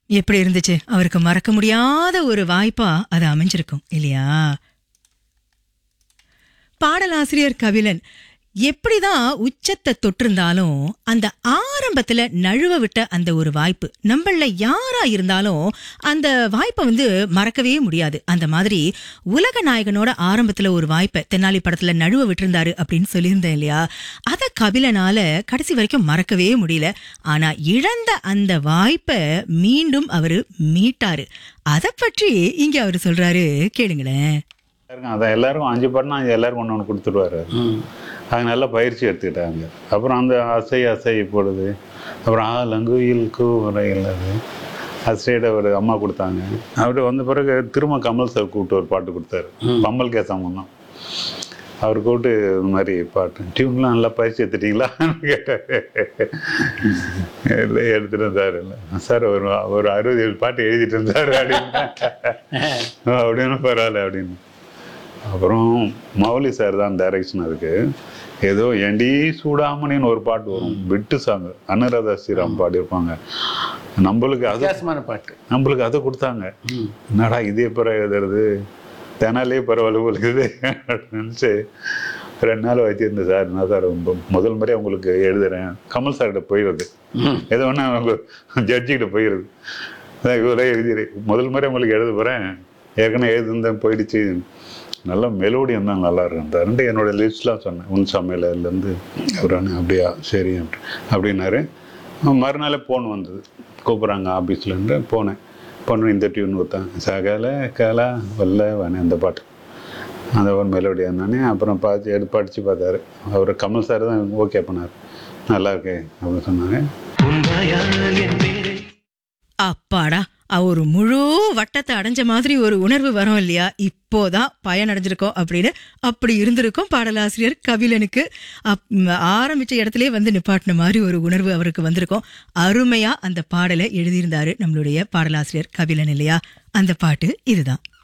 எப்படி இருந்துச்சு அவருக்கு மறக்க முடியாத ஒரு வாய்ப்பா அது அமைஞ்சிருக்கும் இல்லையா பாடலாசிரியர் கபிலன் எப்படிதான் உச்சத்தை தொட்டிருந்தாலும் அந்த ஆரம்பத்துல நழுவ விட்ட அந்த ஒரு வாய்ப்பு நம்மள யாரா இருந்தாலும் அந்த வாய்ப்பை வந்து மறக்கவே முடியாது அந்த மாதிரி உலக நாயகனோட ஆரம்பத்துல ஒரு வாய்ப்பை தென்னாலி படத்துல நழுவ விட்டிருந்தாரு அப்படின்னு சொல்லியிருந்தேன் இல்லையா அத கபிலனால கடைசி வரைக்கும் மறக்கவே முடியல ஆனா இழந்த அந்த வாய்ப்பை மீண்டும் அவரு மீட்டாரு அத பற்றி இங்க அவரு சொல்றாரு கேளுங்களேன் எல்லாருக்கும் அதான் எல்லாருக்கும் அஞ்சு பாட்டுனா அஞ்சு எல்லாருக்கும் ஒன்று ஒன்று கொடுத்துருவாரு அது நல்ல பயிற்சி எடுத்துக்கிட்டாங்க அப்புறம் அந்த அசை அசை போடுது அப்புறம் ஆலங்குயில் கூரையில் அது அது சைடு ஒரு அம்மா கொடுத்தாங்க அவர் வந்த பிறகு திரும்ப கமல் சார் கூப்பிட்டு ஒரு பாட்டு கொடுத்தாரு பம்மல் கேசாமன் தான் அவர் கூப்பிட்டு இந்த மாதிரி பாட்டு டியூன்லாம் நல்லா பயிற்சி எடுத்துட்டீங்களான்னு கேட்டார் இல்லை எடுத்துட்டு இருந்தார் இல்லை சார் ஒரு ஒரு அறுபது ஏழு பாட்டு எழுதிட்டு இருந்தார் அப்படின்னு அப்படின்னு பரவாயில்ல அப்படின்னு அப்புறம் மௌலி சார் தான் டைரக்ஷன் அதுக்கு ஏதோ எண்டி சூடாமணின்னு ஒரு பாட்டு வரும் விட்டு சாங் அனுராதா ஸ்ரீராம் பாடியிருப்பாங்க நம்மளுக்கு அது வித்தியாசமான பாட்டு நம்மளுக்கு அதை கொடுத்தாங்க என்னடா இதே பிற எழுதுறது தெனாலே பரவாயில்ல உங்களுக்கு இது அப்படின்னு நினச்சி ரெண்டு நாள் வச்சிருந்தேன் சார் என்ன சார் ரொம்ப முதல் முறையாக உங்களுக்கு எழுதுறேன் கமல் சார்கிட்ட போயிடுறது ஏதோ ஒன்று அவங்க ஜட்ஜிக்கிட்ட போயிடுது அதான் இவரே எழுதிடு முதல் முறை உங்களுக்கு எழுத போகிறேன் ஏற்கனவே எழுதுந்தேன் போயிடுச்சு நல்ல மெலோடியம் தான் நல்லா இருக்கும் அந்த ரெண்டு என்னோட லிஸ்ட்லாம் சொன்னேன் உன் சமையலேருந்து அப்புறம் அப்படியா சரி அப்படி அப்படின்னாரு மறுநாளே ஃபோன் வந்தது கூப்பிட்றாங்க ஆஃபீஸ்லேருந்து போனேன் பொண்ணு இந்த டியூன் கொடுத்தாங்க சகல கலா வல்ல வனே அந்த பாட்டு அந்த ஒரு மெலோடி இருந்தானே அப்புறம் பார்த்து எடுத்து படித்து பார்த்தாரு அவர் கமல் சார் தான் ஓகே பண்ணார் நல்லா இருக்கே அப்படின்னு சொன்னாங்க அப்பாடா அ, ஒரு முழு வட்டத்தை அடைஞ்ச மாதிரி ஒரு உணர்வு வரும் இல்லையா இப்போதான் பயன் அடைஞ்சிருக்கோம் அப்படின்னு அப்படி இருந்திருக்கும் பாடலாசிரியர் கபிலனுக்கு அப்- ம், ஆரம்பிச்ச இடத்திலே வந்து நிப்பாட்டின மாதிரி ஒரு உணர்வு அவருக்கு வந்திருக்கும் அருமையா அந்த பாடலை எழுதியிருந்தாரு நம்மளுடைய பாடலாசிரியர் கபிலன் இல்லையா அந்த பாட்டு இதுதான்